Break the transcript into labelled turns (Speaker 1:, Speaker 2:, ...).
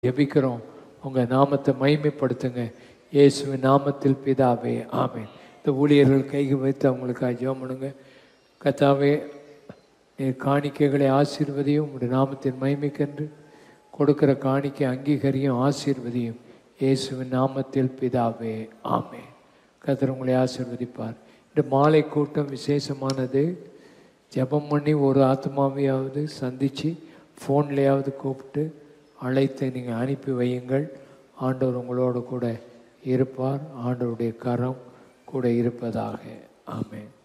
Speaker 1: ஜெபிக்கிறோம் உங்கள் நாமத்தை மைமைப்படுத்துங்க இயேசுவின் நாமத்தில் பிதாவே ஆமென் இந்த ஊழியர்கள் கைகள் வைத்து அவங்களுக்காக ஜெபம் பண்ணுங்க கத்தாவே நீர் காணிக்கைகளை ஆசீர்வதியும் உங்களுடைய நாமத்தின் மைமைக்கென்று கொடுக்கிற காணிக்கை அங்கீகரியும் ஆசீர்வதியும் இயேசுவின் நாமத்தில் பிதாவே ஆமென் கத்தர் உங்களை ஆசீர்வதிப்பார் இந்த மாலை கூட்டம் விசேஷமானது ஜெபம் பண்ணி ஒரு ஆத்மாவையாவது சந்தித்து ஃபோன்லேயாவது கூப்பிட்டு அழைத்து நீங்கள் அனுப்பி வையுங்கள் ஆண்டவர் உங்களோடு கூட இருப்பார் ஆண்டவருடைய கரம் கூட இருப்பதாக ஆமென்